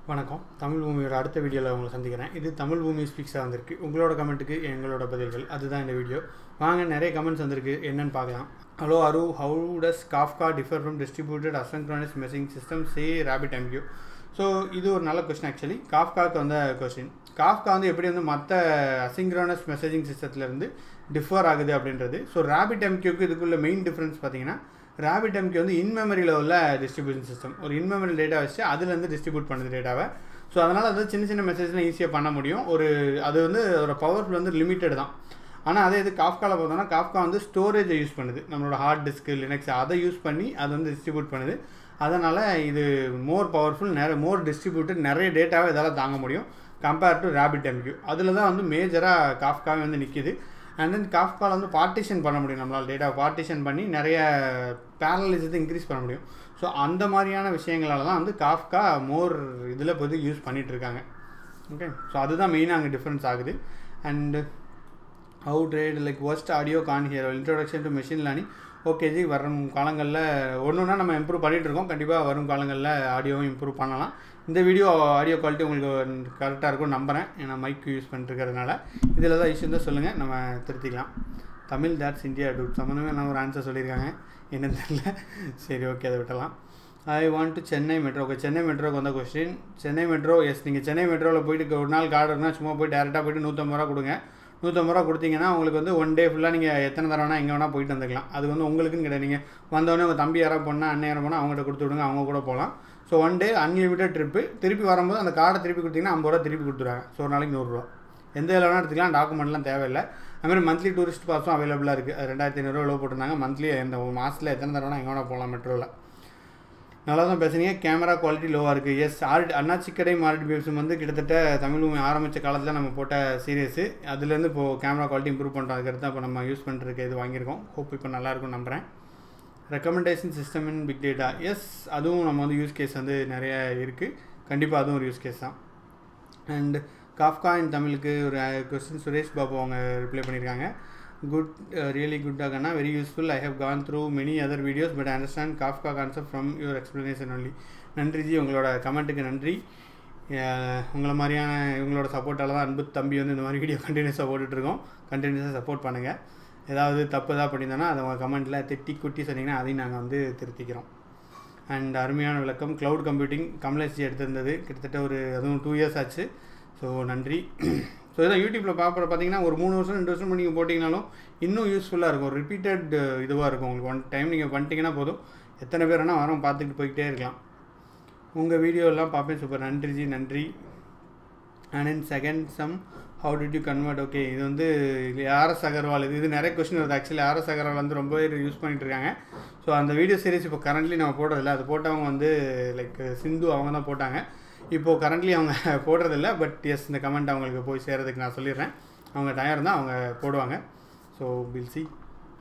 வணக்கம் தமிழ் பூமியோட அடுத்த வீடியோவில் உங்களை சந்திக்கிறேன் இது தமிழ் பூமி ஸ்பீக்ஸாக வந்திருக்கு உங்களோட கமெண்ட்டுக்கு எங்களோட பதில்கள் அதுதான் இந்த வீடியோ வாங்க நிறைய கமெண்ட்ஸ் வந்திருக்கு என்னன்னு பார்க்கலாம் ஹலோ அரு how does Kafka differ from distributed asynchronous messaging system say Rabbit MQ so இது ஒரு நல்ல கொஸ்டின் ஆக்சுவலி காஃப்காக்கு வந்த கொஸ்டின் காஃப்கா வந்து எப்படி வந்து மற்ற அசிங்க்ரோனஸ் மெசேஜிங் சிஸ்டத்துலேருந்து டிஃபர் ஆகுது அப்படின்றது ஸோ ரேபிட் எம்கியூக்கு இதுக்குள்ள மெயின் டிஃப்ரென்ஸ் பார்த்தீங்கன்னா ரேபிட் எம்கே வந்து இன் மெமரியில் உள்ள டிஸ்ட்ரிபியூஷன் சிஸ்டம் ஒரு இன் மெமரி டேட்டா வச்சு அதுலேருந்து டிஸ்ட்ரிபியூட் பண்ணுது டேட்டாவை ஸோ அதனால் அது சின்ன சின்ன மெசேஜ்லாம் ஈஸியாக பண்ண முடியும் ஒரு அது வந்து ஒரு பவர்ஃபுல் வந்து லிமிட்டட் தான் ஆனால் அதே இது காஃப்காவில் பார்த்தோம்னா காஃப்கா வந்து ஸ்டோரேஜை யூஸ் பண்ணுது நம்மளோட ஹார்ட் டிஸ்க்கு லினக்ஸ் அதை யூஸ் பண்ணி அது வந்து டிஸ்ட்ரிபியூட் பண்ணுது அதனால் இது மோர் பவர்ஃபுல் நிறைய மோர் டிஸ்ட்ரிபியூட்டட் நிறைய டேட்டாவை இதால் தாங்க முடியும் கம்பேர் டு ரேபிட் எம்கியூ அதில் தான் வந்து மேஜராக காஃப்காவே வந்து நிற்கிது அண்ட் தென் காஃப்கால் வந்து பார்ட்டிஷன் பண்ண முடியும் நம்மளால் டேட்டா பார்ட்டிஷன் பண்ணி நிறைய பேரலிசத்தை இன்க்ரீஸ் பண்ண முடியும் ஸோ அந்த மாதிரியான விஷயங்களால தான் வந்து காஃப்கா மோர் இதில் இப்போ யூஸ் பண்ணிகிட்ருக்காங்க ஓகே ஸோ அதுதான் மெயினாக அங்கே டிஃப்ரென்ஸ் ஆகுது அண்ட் ஹவு ட்ரேட் லைக் ஒஸ்ட் audio can hear introduction to machine learning okay ji வரும் காலங்களில் ஒன்று ஒன்றா நம்ம இம்ப்ரூவ் பண்ணிகிட்டு இருக்கோம் கண்டிப்பாக வரும் காலங்களில் ஆடியோவும் இம்ப்ரூவ் பண்ணலாம் இந்த வீடியோ ஆடியோ குவாலிட்டி உங்களுக்கு கரெக்டாக இருக்கும் நம்புகிறேன் ஏன்னா மைக் யூஸ் பண்ணிருக்கிறதுனால இதில் தான் இஷ்யூ தான் சொல்லுங்கள் நம்ம திருத்திக்கலாம் தமிழ் தேட்ஸ் இந்தியா டூட் சம்மந்தமே நான் ஒரு ஆன்சர் சொல்லியிருக்காங்க என்னன்னு தெரியல சரி ஓகே அதை விட்டலாம் I want to Chennai metro okay Chennai மெட்ரோக்கு வந்த கொஸ்டின் சென்னை மெட்ரோ எஸ் நீங்கள் சென்னை மெட்ரோவில் போயிட்டு ஒரு நாள் கார்டு இருந்தால் சும்மா போய் டேரெக்டாக போயிட்டு நூற்றம்பது ரூபா கொடுங்க நூற்றம்பது ரூபா கொடுத்தீங்கன்னா உங்களுக்கு வந்து ஒன் டே ஃபுல்லாக நீங்கள் எத்தனை தடவைனா எங்கே வேணால் போயிட்டு வந்துக்கலாம் அது வந்து உங்களுக்குன்னு கிடையாது நீங்கள் வந்தோடனே உங்கள் தம்பி யாராவது போனால் அண்ணன் யாரும் போனால் அவங்கள்ட்ட கொடுத்து விடுங்க அவங்க கூட போகலாம் so one day unlimited trip திருப்பி வரும்போது அந்த கார்டை திருப்பி கொடுத்தீங்கன்னா ஐம்பது ரூபா திருப்பி கொடுத்துருவாங்க ஸோ ஒரு நாளைக்கு நூறுரூவா எந்த இதில் வேணால் எடுத்துக்கலாம் டாக்குமெண்ட்லாம் தேவையில்லை அதுமாதிரி மந்த்லி டூரிஸ்ட் பாஸும் அவைலபிளாக இருக்குது அது ரெண்டாயிரத்தி ஐநூறுரூவா எவ்வளோ போட்டிருந்தாங்க மந்த்லி இந்த ஒரு மாதத்தில் எத்தனை தடவை எங்கே வேணால் போகலாம் மெட்ரோவில் நல்லா தான் பேசுனீங்க கேமரா குவாலிட்டி லோவாக இருக்குது எஸ் ஆர் அண்ணாச்சிக்கடை மாரடி பேசும் வந்து கிட்டத்தட்ட தமிழ் மூவி ஆரம்பித்த காலத்தில் நம்ம போட்ட சீரியஸு அதுலேருந்து இப்போது கேமரா குவாலிட்டி இம்ப்ரூவ் பண்ணுறோம் அதுக்கடுத்து தான் இப்போ நம்ம யூஸ் பண்ணிருக்க இது வாங்கியிருக்கோம் ஹோப் இப்போ நல்லாயிருக்கும் நம்புகிறேன் recommendation system in big data எஸ் அதுவும் நம்ம வந்து யூஸ் கேஸ் வந்து நிறைய இருக்குது கண்டிப்பாக அதுவும் ஒரு யூஸ் கேஸ் தான் அண்ட் காஃப்கா இன் தமிழுக்கு ஒரு கொஸ்டின் சுரேஷ் பாபு அவங்க ரிப்ளை பண்ணியிருக்காங்க குட் ரியலி குட் ஆகனா very useful I have gone through many other videos but understand Kafka concept from your explanation only நன்றி ஜி உங்களோட கமெண்ட்டுக்கு நன்றி உங்களை மாதிரியான இவங்களோட சப்போர்ட்டால் தான் அன்பு தம்பி வந்து இந்த மாதிரி வீடியோ கண்டினியூஸாக போட்டுட்ருக்கோம் கண்டினியூஸாக சப்போர்ட் பண்ணுங்கள் ஏதாவது தப்பு ஏதாவது பண்ணியிருந்தோன்னா அதை உங்கள் கமெண்ட்டில் திட்டி குட்டி சொன்னீங்கன்னா அதையும் நாங்கள் வந்து திருத்திக்கிறோம் அண்ட் அருமையான விளக்கம் க்ளவுட் கம்ப்யூட்டிங் கமலேஷ் எடுத்திருந்தது கிட்டத்தட்ட ஒரு அதுவும் டூ இயர்ஸ் ஆச்சு ஸோ நன்றி ஸோ இதான் யூடியூப்பில் பார்க்குற பார்த்தீங்கன்னா ஒரு மூணு வருஷம் ரெண்டு வருஷம் நீங்கள் போட்டிங்கனாலும் இன்னும் யூஸ்ஃபுல்லாக இருக்கும் ரிப்பீட்டட் இதுவாக இருக்கும் உங்களுக்கு ஒன் டைம் நீங்கள் பண்ணிட்டீங்கன்னா போதும் எத்தனை பேர் வேணால் வரோம் பார்த்துட்டு போய்கிட்டே இருக்கலாம் உங்கள் வீடியோ எல்லாம் பார்ப்பேன் சூப்பர் நன்றி ஜி நன்றி and in second some how did you convert okay இது வந்து ஆர்எஸ் அகர்வால் இது இது நிறைய கொஸ்டின் வருது ஆக்சுவலி ஆர்எஸ் அகர்வால் வந்து ரொம்ப பேர் யூஸ் பண்ணிட்டு இருக்காங்க ஸோ அந்த வீடியோ சீரிஸ் இப்போ கரண்ட்லி நம்ம போடுறதில்ல அது போட்டவங்க வந்து லைக் சிந்து அவங்க தான் போட்டாங்க இப்போது கரண்ட்லி அவங்க போடுறதில்ல பட் எஸ் இந்த கமெண்ட் அவங்களுக்கு போய் சேரதுக்கு நான் சொல்லிடுறேன் அவங்க டயர் தான் அவங்க போடுவாங்க so will see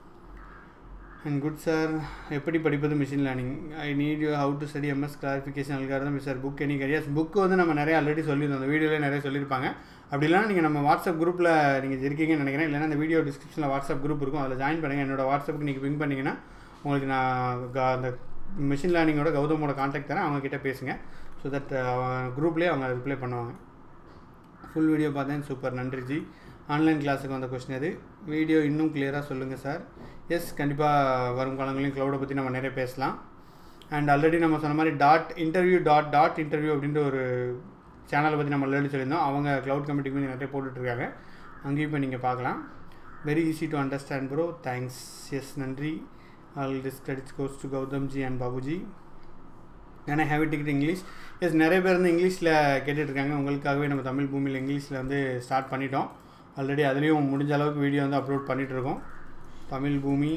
and good sir எப்படி படிப்பது machine learning I need you how to study MS clarification algorithm sir book any careers book வந்து நம்ம நிறைய ஆல்ரெடி சொல்லியிருந்தோம் அந்த வீடியோவில் நிறைய சொல்லியிருப்பாங்க அப்படி இல்லைனா நீங்கள் நம்ம வாட்ஸ்அப் குரூப்பில் நீங்கள் இருக்கீங்கன்னு நினைக்கிறேன் இல்லைனா இந்த வீடியோ டிஸ்கிரிப்ஷனில் வாட்ஸ்அப் குரூப் இருக்கும் அதில் ஜாயின் பண்ணுங்கள் என்னோட வாட்ஸ்அப்புக்கு நீங்கள் பிங் பண்ணிங்கன்னா உங்களுக்கு நான் அந்த மிஷின் லேர்னிங்கோட கௌதமோட காண்டாக்ட் தரேன் அவங்கக்கிட்ட பேசுங்க ஸோ தட் குரூப்லேயே அவங்க ரிப்ளை பண்ணுவாங்க ஃபுல் வீடியோ பார்த்தேன் சூப்பர் நன்றி ஜி ஆன்லைன் கிளாஸுக்கு வந்த கொஸ்டின் அது வீடியோ இன்னும் கிளியராக சொல்லுங்கள் சார் எஸ் கண்டிப்பாக வரும் காலங்களையும் க்ளவுடை பற்றி நம்ம நிறைய பேசலாம் அண்ட் ஆல்ரெடி நம்ம சொன்ன மாதிரி dot interview dot dot interview அப்படின்ற ஒரு சேனலை பற்றி நம்ம ஆல்ரெடி சொல்லியிருந்தோம் அவங்க க்ளவுட் கமிட்டி மீது நிறைய போட்டுட்ருக்காங்க அங்கேயும் இப்போ நீங்கள் பார்க்கலாம் very easy to understand bro thanks yes நன்றி all this credits course to Gautam ji and Babu ji ஏன்னா ஹேவி டிக்கெட் இங்கிலீஷ் எஸ் நிறைய பேர் வந்து இங்கிலீஷில் கேட்டுட்ருக்காங்க உங்களுக்காகவே நம்ம தமிழ் பூமியில் இங்கிலீஷில் வந்து ஸ்டார்ட் பண்ணிட்டோம் ஆல்ரெடி அதுலேயும் முடிஞ்ச அளவுக்கு வீடியோ வந்து அப்லோட் பண்ணிகிட்ருக்கோம் தமிழ் பூமி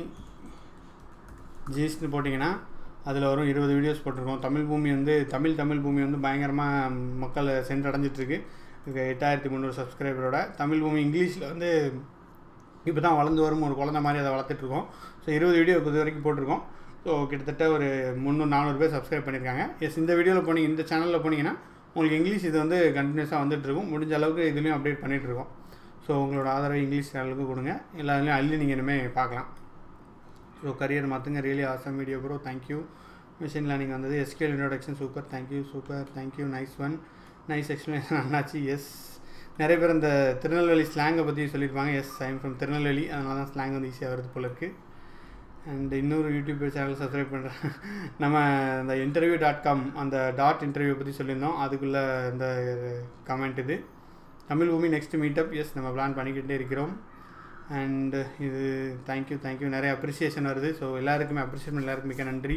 ஜீஸ்னு போட்டிங்கன்னா அதில் வரும் இருபது வீடியோஸ் போட்டிருக்கோம் தமிழ் பூமி வந்து தமிழ் தமிழ் பூமி வந்து பயங்கரமாக மக்கள் சென்றடைஞ்சிட்ருக்கு எட்டாயிரத்தி முந்நூறு சப்ஸ்கிரைபரோட தமிழ் பூமி இங்கிலீஷில் வந்து இப்போ தான் வளர்ந்து வரும் ஒரு குழந்த மாதிரி அதை வளர்த்துட்ருக்கோம் ஸோ இருபது வீடியோ இப்போ இது வரைக்கும் போட்டிருக்கோம் ஸோ கிட்டத்தட்ட ஒரு முந்நூறு நானூறு பேர் சப்ஸ்கிரைப் பண்ணியிருக்காங்க எஸ் இந்த வீடியோவில் போனீங்க இந்த சேனலில் போனீங்கன்னா உங்களுக்கு இங்கிலீஷ் இது வந்து கண்டினியூஸாக வந்துட்டுருக்கும் முடிஞ்ச அளவுக்கு இதுலேயும் அப்டேட் பண்ணிகிட்ருக்கோம் ஸோ உங்களோட ஆதரவு இங்கிலீஷ் சேனலுக்கு கொடுங்க எல்லாத்துலேயும் அள்ளி நீங்கள் இனிமேல் பார்க்கலாம் ஸோ கரியர் மாற்றுங்க really awesome video bro thank you machine learning வந்தது scale introduction super thank you super thank you nice one nice explanation அண்ணாச்சி எஸ் நிறைய பேர் இந்த திருநெல்வேலி ஸ்லாங்கை பற்றி சொல்லியிருப்பாங்க எஸ் ஐம் ஃப்ரம் திருநெல்வேலி அதனால தான் ஸ்லாங் வந்து ஈஸியாக வருது போல இருக்குது அண்ட் இன்னொரு யூடியூப் சேனல் சப்ஸ்கிரைப் பண்ணுறேன் நம்ம இந்த இன்டர்வியூ டாட் காம் அந்த டாட் இன்டர்வியூ பற்றி சொல்லியிருந்தோம் அதுக்குள்ளே இந்த கமெண்ட் இது Tamil Bhoomi next meetup yes நம்ம பிளான் பண்ணிக்கிட்டே இருக்கிறோம் அண்ட் இது தேங்க்யூ தேங்க்யூ நிறைய அப்ரிசியேஷன் வருது ஸோ எல்லாருக்குமே அப்ரிசியேஷன் எல்லாருக்கும் மிக்க நன்றி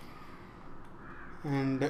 அண்ட்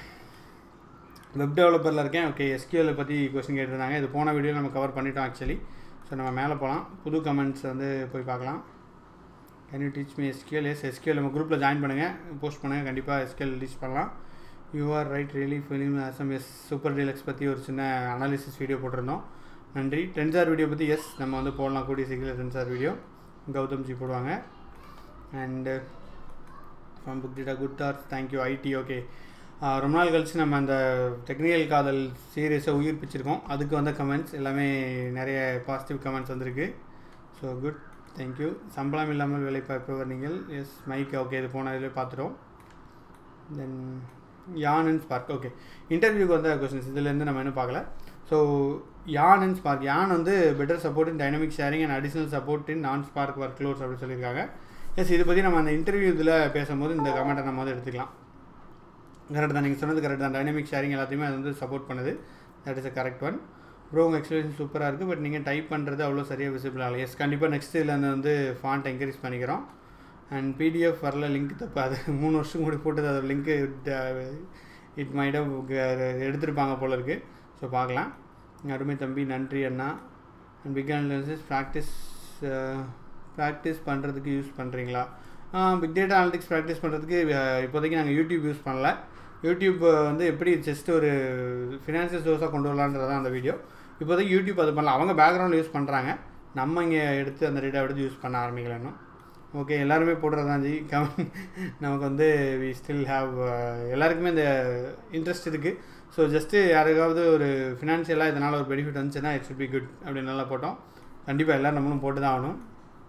வெப் டெவலப்பரில் இருக்கேன் ஓகே எஸ்கியூஎல் பற்றி கொஸ்டின் கேட்டிருந்தாங்க இது போன வீடியோவில் நம்ம கவர் பண்ணிட்டோம் ஆக்சுவலி ஸோ நம்ம மேலே போகலாம் புது கமெண்ட்ஸ் வந்து போய் பார்க்கலாம் can you teach me SQL yes SQL நம்ம குரூப்பில் ஜாயின் பண்ணுங்கள் போஸ்ட் பண்ணுங்கள் கண்டிப்பாக எஸ்கியூஎல் டீச் பண்ணலாம் you are right really film awesome yes Super Deluxe பற்றி ஒரு சின்ன அனாலிசிஸ் வீடியோ போட்டிருந்தோம் நன்றி டென்சார் வீடியோ பற்றி எஸ் நம்ம வந்து போடலாம் கூடிய சீக்கிரம் டென்சார் வீடியோ கௌதம் ஜி போடுவாங்க and from book data good thoughts thank you ID okay ரொம்ப நாள் கழிச்சு நம்ம அந்த டெக்னிக்கல் காதல் சீரியஸை உயிர்ப்பிச்சிருக்கோம் அதுக்கு வந்த கமெண்ட்ஸ் எல்லாமே நிறைய பாசிட்டிவ் கமெண்ட்ஸ் வந்திருக்கு ஸோ குட் தேங்க்யூ சம்பளம் இல்லாமல் வேலை பார்ப்பவர் நீங்கள் எஸ் மைக் ஓகே இது போன இதில் பார்த்துட்டோம் தென் யான் அண்ட் ஸ்பார்க் ஓகே இன்டர்வியூக்கு வந்த கொஸ்டின்ஸ் இதுலேருந்து நம்ம இன்னும் பார்க்கல ஸோ யான் அண்ட் ஸ்பார்க் யான் வந்து better support in dynamic sharing and additional support in non Spark work loads அப்படின்னு சொல்லியிருக்காங்க எஸ் இதை பற்றி நம்ம அந்த இன்டர்வியூ இதில் பேசும்போது இந்த கமெண்ட்டை நம்ம வந்து எடுத்துக்கலாம் கரெக்ட் தான் நீங்கள் சொன்னது கரெக்ட் தான் டைனமிக் ஷேரிங் எல்லாத்தையுமே அது வந்து சப்போர்ட் பண்ணுது that is a correct one bro உங்கள் எக்ஸ்பிளேஷன் சூப்பராக இருக்குது பட் நீங்கள் டைப் பண்ணுறது அவ்வளோ சரியாக விசிபிள் ஆகலை எஸ் கண்டிப்பாக நெக்ஸ்ட் இதில் வந்து ஃபாண்ட் என்கரேஜ் பண்ணிக்கிறோம் அண்ட் பிடிஎஃப் வரல லிங்க் தப்பு அது மூணு வருஷம் கூட போட்டது அதோட லிங்க்கு இட் மைடம் எடுத்திருப்பாங்க போல இருக்குது ஸோ பார்க்கலாம் அருமை தம்பி நன்றி அண்ணா and big analysis practice practice பண்ணுறதுக்கு யூஸ் பண்ணுறீங்களா பிக் டேட்டா அனாலிட்டிக்ஸ் ப்ராக்டிஸ் பண்ணுறதுக்கு இப்போதைக்கு நாங்கள் யூடியூப் யூஸ் பண்ணல யூடியூப் வந்து எப்படி ஜஸ்ட் ஒரு ஃபினான்ஷியல் சோர்ஸாக கொண்டு வரலான்றது தான் அந்த வீடியோ இப்போதைக்கு யூடியூப் அது பண்ணல அவங்க பேக்ரவுண்டில் யூஸ் பண்ணுறாங்க நம்ம இங்கே எடுத்து அந்த டேட்டா எடுத்து யூஸ் பண்ண ஆரம்பிக்கல இன்னும் ஓகே எல்லாருமே போடுறதான் ஜி கமெண்ட் நமக்கு வந்து வி ஸ்டில் ஹாவ் எல்லாருக்குமே இந்த இன்ட்ரெஸ்ட் இருக்குது ஸோ ஜஸ்ட்டு யாருக்காவது ஒரு ஃபினான்ஷியலாக இதனால் ஒரு பெனிஃபிட் வந்துச்சுன்னா இட் ஷுட் பி குட் அப்படின்னு நல்லா போட்டோம் கண்டிப்பாக எல்லோரும் நம்மளும் போட்டு தான் ஆகணும்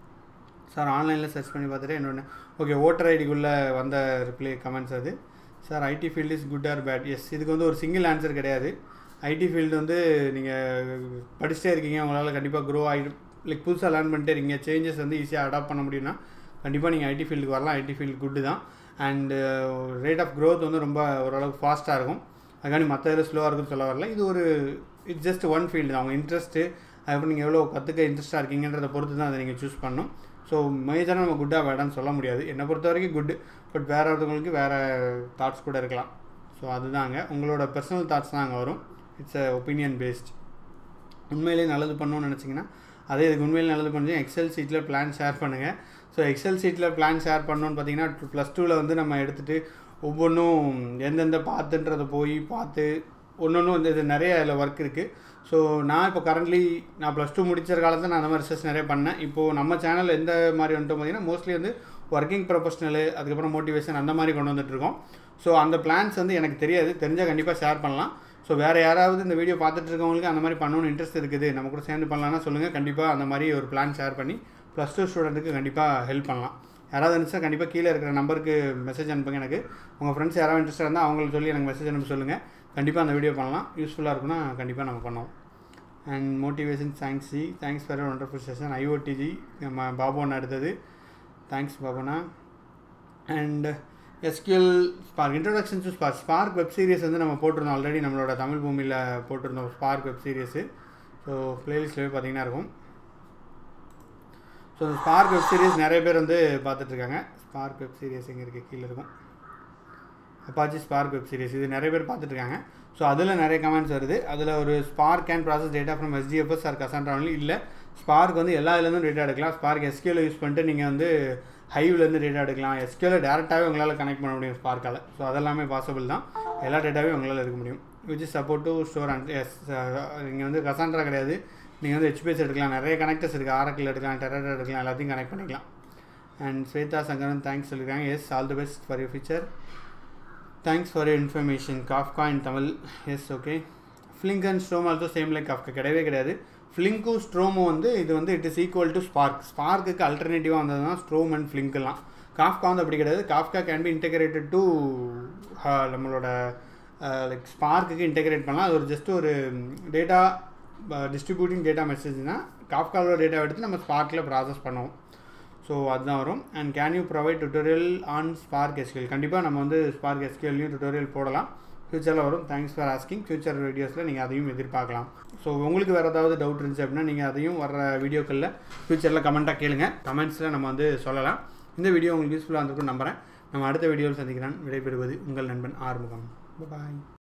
சார் ஆன்லைனில் சர்ச் பண்ணி பார்த்துட்டு என்னொன்று ஓகே ஓட்டர் ஐடிக்குள்ளே வந்த ரிப்ளை கமெண்ட்ஸ் அது sir IT field is good or bad yes இதுக்கு வந்து ஒரு சிங்கிள் ஆன்சர் கிடையாது ஐடி ஃபீல்டு வந்து நீங்கள் படிச்சுட்டே இருக்கீங்க உங்களால் கண்டிப்பாக க்ரோ ஆகிடும் லைக் புதுசாக லேர்ன் பண்ணிட்டே இருக்கீங்க சேஞ்சஸ் வந்து ஈஸியாக அடாப்ட் பண்ண முடியும்னா கண்டிப்பாக நீங்கள் ஐடி ஃபீல்டுக்கு வரலாம் ஐடி ஃபீல்டு குட்டு தான் அண்டு ரேட் ஆஃப் க்ரோத் வந்து ரொம்ப ஓரளவுக்கு ஃபாஸ்ட்டாக இருக்கும் அதுக்காண்டி மற்ற இதில் ஸ்லோவாக இருக்குன்னு சொல்ல வரல இது ஒரு இட்ஸ் ஜஸ்ட் ஒன் ஃபீல்டு தான் அவங்க இன்ட்ரெஸ்ட்டு அதுக்கப்புறம் நீங்கள் எவ்வளோ கற்றுக்க இன்ட்ரெஸ்ட்டாக இருக்கீங்கன்றதை பொறுத்து தான் அதை நீங்கள் சூஸ் பண்ணணும் ஸோ மேஜராக நம்ம குட்டாக வேடான்னு சொல்ல முடியாது என்னை பொறுத்த வரைக்கும் குட்டு பட் வேறு ஒருத்தவங்களுக்கு வேறு தாட்ஸ் கூட இருக்கலாம் ஸோ அதுதாங்க உங்களோட பர்சனல் தாட்ஸ் தான் அங்கே வரும் இட்ஸ் அ ஒப்பீனியன் பேஸ்ட் உண்மையிலேயே நல்லது பண்ணணும்னு நினச்சிங்கன்னா அதே இதுக்கு உண்மையிலே நல்லது பண்ணி எக்ஸல் சீட்டில் பிளான் ஷேர் பண்ணுங்கள் ஸோ எக்ஸல் சீட்டில் பிளான் ஷேர் பண்ணணும்னு பார்த்தீங்கன்னா ப்ளஸ் டூவில் வந்து நம்ம எடுத்துகிட்டு ஒவ்வொன்றும் எந்தெந்த பார்த்துன்றதை போய் பார்த்து ஒன்று ஒன்று வந்து இது நிறைய அதில் ஒர்க் இருக்குது ஸோ நான் இப்போ கரண்ட்லி நான் ப்ளஸ் டூ முடிச்ச காலத்தில் நான் அந்த மாதிரி ரிசர்ச் நிறைய பண்ணேன் இப்போது நம்ம சேனல் எந்த மாதிரி வந்துட்டு பார்த்தீங்கன்னா மோஸ்ட்லி வந்து ஒர்க்கிங் ப்ரொஃபஷனலு அதுக்கப்புறம் மோட்டிவேஷன் அந்த மாதிரி கொண்டு வந்துட்டுருக்கோம் ஸோ அந்த பிளான்ஸ் வந்து எனக்கு தெரியாது தெரிஞ்சால் கண்டிப்பாக ஷேர் பண்ணலாம் ஸோ வேறு யாராவது இந்த வீடியோ பார்த்துட்டு இருக்கவங்களுக்கு அந்த மாதிரி பண்ணணும்னு இன்ட்ரெஸ்ட் இருக்குது நம்ம கூட சேர்ந்து பண்ணலாம்னா சொல்லுங்கள் கண்டிப்பாக அந்த மாதிரி ஒரு பிளான் ஷேர் பண்ணி ப்ளஸ் டூ ஸ்டூடெண்ட்டுக்கு கண்டிப்பாக ஹெல்ப் பண்ணலாம் யாராவது இருந்துச்சா கண்டிப்பாக கீழே இருக்கிற நம்பருக்கு மெசேஜ் அனுப்புங்க எனக்கு உங்கள் ஃப்ரெண்ட்ஸ் யாராவது இன்ட்ரெஸ்ட் இருந்தால் அவங்களுக்கு சொல்லி எனக்கு மெசேஜ் அனுப்ப சொல்லுங்கள் கண்டிப்பாக அந்த வீடியோ பண்ணலாம் யூஸ்ஃபுல்லாக இருக்குன்னா கண்டிப்பாக நம்ம பண்ணுவோம் and motivation thanks ji thanks for wonderful session IoT ji நம்ம பாபுண்ணா எடுத்தது தேங்க்ஸ் பாபுண்ணா and SQL Spark introduction to Spark Spark web series வந்து நம்ம போட்டிருந்தோம் ஆல்ரெடி நம்மளோட தமிழ் பூமியில் போட்டிருந்தோம் ஸ்பார்க் வெப் சீரிஸு ஸோ ப்ளேலிஸ்ட்லேயே பார்த்தீங்கன்னா இருக்கும் ஸோ ஸ்பார்க் வெப் சீரிஸ் நிறைய பேர் வந்து பார்த்துட்ருக்காங்க ஸ்பார்க் வெப் சீரிஸ் எங்கே இருக்குது கீழே இருக்கும் அப்பாச்சி ஸ்பார்க் வெப் சீரிஸ் இது நிறைய பேர் பார்த்துட்ருக்காங்க ஸோ அதில் நிறைய கமெண்ட்ஸ் வருது அதில் ஒரு Spark can process data from HDFS or Cassandra only இல்லை ஸ்பார்க் வந்து எல்லா இதுலேருந்தும் டேட்டா எடுக்கலாம் ஸ்பார்க் எஸ்கியூவில் யூஸ் பண்ணிட்டு நீங்கள் வந்து ஹைவ்லேருந்து டேட்டா எடுக்கலாம் எஸ்கியூவில் டேரெக்டாகவே உங்களால் கனெக்ட் பண்ண முடியும் ஸ்பார்க்கால் ஸோ அதெல்லாமே பாசிபிள் தான் எல்லா டேட்டாவையும் உங்களால் எடுக்க முடியும் which is support to store and yes நீங்கள் வந்து கசான்ட்ரா கிடையாது நீங்கள் வந்து ஹெச்பிஎஸ் எடுக்கலாம் நிறைய கனெக்டர்ஸ் இருக்குது ஆரக்கில் எடுக்கலாம் டெரட்டர் எடுக்கலாம் எல்லாத்தையும் கனெக்ட் பண்ணிக்கலாம் அண்ட் ஸ்வேதா சங்கரன் தேங்க்ஸ் சொல்லியிருக்காங்க yes all the best for your future thanks for your information Kafka in Tamil yes okay Flink and Storm also same like Kafka கிடையவே கிடையாது ஃப்ளிங்க்கும் ஸ்ட்ரோமும் வந்து இது வந்து it is equal to Spark ஸ்பார்க்குக்கு அல்டர்னேட்டிவாக வந்தது தான் ஸ்ட்ரோம் அண்ட் ஃப்ளிங்க்லாம் காஃப்கா வந்து அப்படி கிடையாது Kafka can be integrated to நம்மளோட லைக் ஸ்பார்க்குக்கு இன்டெகிரேட் பண்ணலாம் அது ஒரு ஜஸ்ட் ஒரு டேட்டா டிஸ்ட்ரிபியூட்டிங் டேட்டா மெசேஜ்னா காஃப்காலோட டேட்டா எடுத்து நம்ம ஸ்பார்க்கில் ப்ராசஸ் பண்ணுவோம் ஸோ அதுதான் வரும் and can you provide tutorial on Spark SQL கண்டிப்பாக நம்ம வந்து ஸ்பார்க் எஸ்கியூஎல்லையும் டுட்டோரியல் போடலாம் ஃப்யூச்சரில் வரும் தேங்க்ஸ் ஃபார் ஆஸ்கிங் ஃப்யூச்சர் வீடியோஸில் நீங்கள் அதையும் எதிர்பார்க்கலாம் ஸோ உங்களுக்கு வேறு ஏதாவது டவுட் இருந்துச்சு அப்படின்னா நீங்கள் அதையும் வர வீடியோக்களில் ஃப்யூச்சரில் கமெண்ட்டாக கேளுங்க கமெண்ட்ஸில் நம்ம வந்து சொல்லலாம் இந்த வீடியோ உங்களுக்கு யூஸ்ஃபுல்லாக இருந்திருக்கும் நம்புகிறேன் நம்ம அடுத்த வீடியோவில் சந்திக்கிறேன் விடைபெறுவது உங்கள் நண்பன் ஆறுமுகம் பாய்